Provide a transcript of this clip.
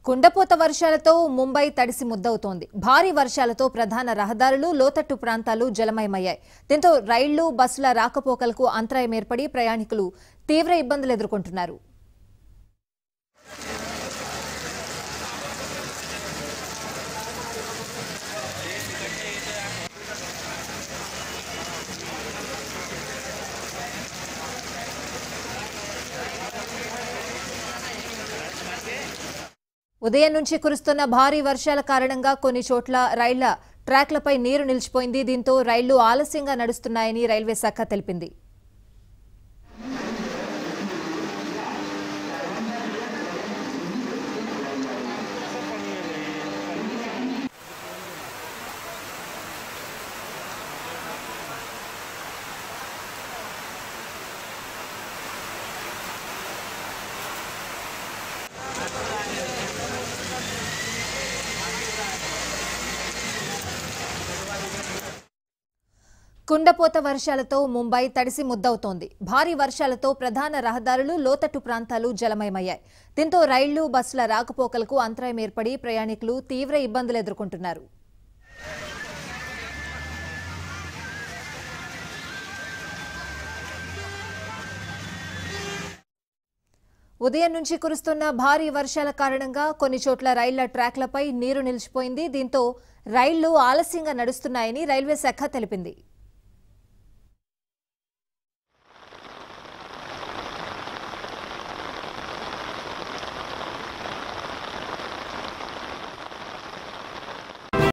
కుండపోత వర్షాలతో ముంబై తడిసి ముద్దవుతోంది భారీ వర్షాలతో ప్రధాన రహదారులు లోతట్టు ప్రాంతాలు జలమయమయ్యాయి దీంతో రైళ్లు బస్సుల రాకపోకలకు అంతరాయం ఏర్పడి ప్రయాణికులు తీవ్ర ఇబ్బందులు ఎదుర్కొంటున్నారు ఉదయం నుంచి కురుస్తున్న భారీ వర్షాల కారణంగా కొన్ని చోట్ల రైళ్ల ట్రాక్లపై నీరు నిలిచిపోయింది దీంతో రైళ్లు ఆలస్యంగా నడుస్తున్నాయని రైల్వే శాఖ తెలిపింది కుండపోత వర్షాలతో ముంబై తడిసి ముద్దవుతోంది భారీ వర్షాలతో ప్రధాన రహదారులు లోతట్టు ప్రాంతాలు జలమయమయ్యాయి దీంతో రైళ్లు బస్సుల రాకపోకలకు అంతరాయం ఏర్పడి ప్రయాణికులు తీవ్ర ఇబ్బందులు ఎదుర్కొంటున్నారు ఉదయం నుంచి కురుస్తున్న భారీ వర్షాల కారణంగా కొన్ని చోట్ల రైళ్ల ట్రాక్లపై నీరు నిలిచిపోయింది దీంతో రైళ్లు ఆలస్యంగా నడుస్తున్నాయని రైల్వే శాఖ తెలిపింది